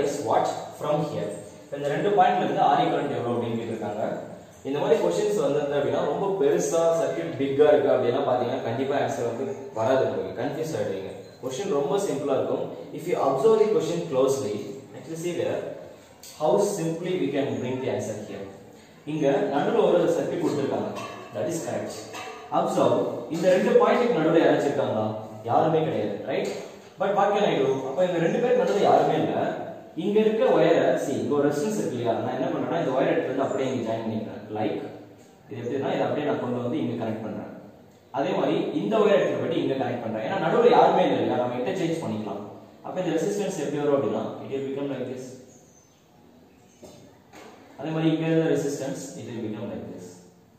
us what from here இந்த ரெண்டு பாயிண்ட்ல இருந்து ஆர் ஈக்குவலன்ட் எவ்வளவு அப்படின்னு கேட்டிருக்காங்க இந்த மாதிரி கொஸ்டின்ஸ் வந்தது அப்படின்னா ரொம்ப பெருசா சர்க்கியூட் பிக்கா இருக்கு அப்படின்னா பாத்தீங்கன்னா கண்டிப்பா ஆன்சர் வந்து வராது உங்களுக்கு கன்ஃபியூஸ் ஆயிடுவீங்க கொஸ்டின் ரொம்ப சிம்பிளா இருக்கும் if you observe the question closely actually see there how simply we can bring the answer here இங்க நடுவுல ஒரு சர்க்கியூட் கொடுத்திருக்காங்க தட் இஸ் கரெக்ட் அப்சர்வ் இந்த ரெண்டு பாயிண்ட்டுக்கு நடுவுல யாராச்சும் இருக்காங்களா யாருமே கிடையாது right but what can I do அப்ப இந்த ரெண்டு பேருக்கு நடுவுல யாருமே இல்ல இங்க இருக்க ஒயரை சி இங்க ஒரு ரெசிஸ்டன்ஸ் இருக்கு இல்லையா நான் என்ன பண்றேன்னா இந்த ஒயர் எடுத்து வந்து அப்படியே இங்க ஜாயின் பண்ணிக்கிறேன் லைக் இது எப்படின்னா இதை அப்படியே நான் கொண்டு வந்து இங்க கனெக்ட் பண்றேன் அதே மாதிரி இந்த ஒயர் எடுத்து போயிட்டு இங்க கனெக்ட் பண்றேன் ஏன்னா நடுவுல யாருமே இல்லை இல்லையா நம்ம இன்டர்சேஞ்ச் பண்ணிக்கலாம் அப்ப இந்த ரெசிஸ்டன்ஸ் எப்படி வரும் அப்படின்னா it will become like this அதே மாதிரி இங்க இருந்த resistance it will become like this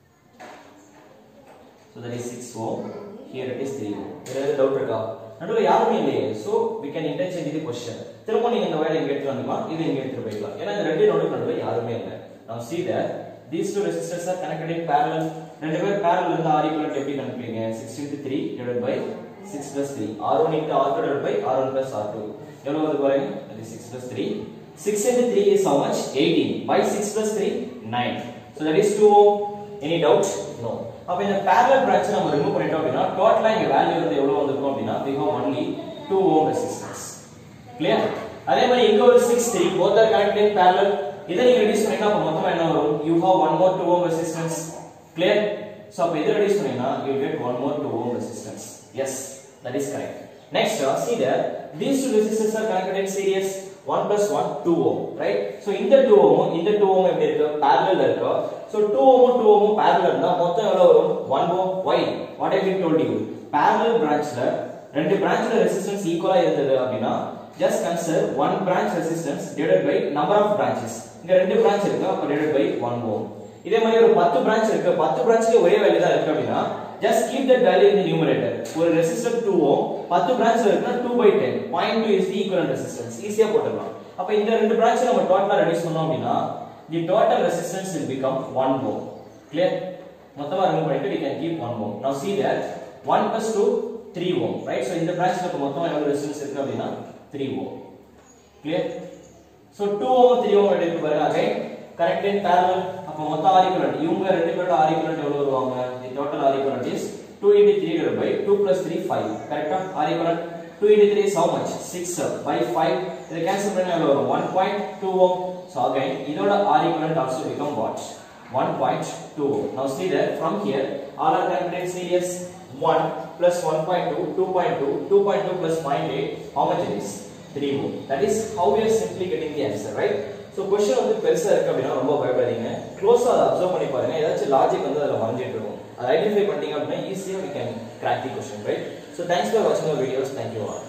so that is 6 ohm here it is 3 ohm வேற ஏதாவது டவுட் இருக்கா நடுவுல யாருமே இல்லையே so we can interchange the question திரும்ப நீங்க இந்த வயரை இங்க எடுத்து வந்துக்கலாம் இது இங்க எடுத்து போய்க்கலாம் ஏன்னா இந்த ரெண்டு நோடு நடுவுல யாருமே இல்லை now see that these two resistors are connected in parallel ரெண்டு பேர் parallel இருந்தா R equivalent எப்படி கண்டுபிடிங்க 6 into 3 divided by 6 plus 3 R1 into R2 divided by R1 plus R2 எவ்வளவு வருது பாருங்க that is 6 plus 3 6 into 3 is how much 18 by 6 plus 3 9 so that is 2 ohm any doubt no அப்ப இந்த parallel branch நம்ம remove பண்ணிட்டோம் அப்படின்னா டோட்டலா இங்க வேல்யூ வந்து எவ்வளவு வந்திருக்கும் அப்படின்னா we have only 2 ohm resistance clear அதே மாதிரி இங்க ஒரு 6 3 both are connected in parallel இதை நீங்க ரெடியூஸ் பண்ணீங்கன்னா அப்ப மொத்தமா என்ன வரும் you have one more 2 ohm resistance clear so அப்ப இதை ரெடியூஸ் பண்ணீங்கன்னா you will get one more 2 ohm resistance yes that is correct next uh, see there these two resistors are connected in series 1 plus 1 2 ohm right so இந்த 2 ohm இந்த 2 ohm எப்படி இருக்கு parallel இருக்கு so 2 ohm 2 ohm parallel இருந்தா மொத்தம் எவ்வளவு வரும் 1 ohm why what i been told you parallel branchல ரெண்டு branchல resistance equal ஆ இருந்தது அப்படின்னா just consider one branch resistance divided by number of branches இங்க ரெண்டு branch இருக்கு அப்ப divided by 1 ohm இதே மாதிரி ஒரு 10 branch இருக்கு 10 branchலயே ஒரே வேல்யூ தான் இருக்கு அப்படின்னா just keep that value in the numerator ஒரு resistor 2 ohm 10 branch இருக்குன்னா 2 by 10 0.2 is the equivalent resistance ஈஸியா போட்டுடலாம் அப்ப இந்த ரெண்டு branch நம்ம டோட்டலா ரெடியூஸ் பண்ணோம் அப்படின்னா the total resistance will become 1 ohm clear மொத்தமா ரிமூவ் பண்ணிட்டு we can keep 1 ohm now see that 1 plus 2 3 ohm right so இந்த branchல இப்ப மொத்தமா எவ்வளவு ரெசிஸ்டன்ஸ் இருக்கு அப்படின்னா 3 ohm clear so 2 ohm 3 ohm எடுத்து பாருங்க again connect in parallel அப்ப மொத்தம் R equivalent இவங்க ரெண்டு பேரோட R equivalent எவ்வளவு வருவாங்க the total R equivalent is 2 into 3 divided by 2 plus 3 5 correct R equivalent 2 into 3 is how much 6 by 5 இதை கேன்சல் பண்ணா எவ்வளவு வரும் 1.2 ohm so again இதோட R equivalent also become what 1.2 ohm now see that from here all are connected in series 1 plus 1.2 2.2 2.2 plus 0.8 how much it is 3 ohm that is how we are simply getting the answer right so question வந்து பெருசா இருக்கு அப்படின்னா ரொம்ப பயப்படாதீங்க க்ளோஸா அதை observe பண்ணி பாருங்க ஏதாச்சும் லாஜிக் வந்து அதில் மறைஞ்சிட்டு இருக்கும் அதை ஐடென்டிஃபை பண்ணிட்டீங்க அப்படின்னா ஈஸியாக we can crack the question right so thanks for watching our videos thank you all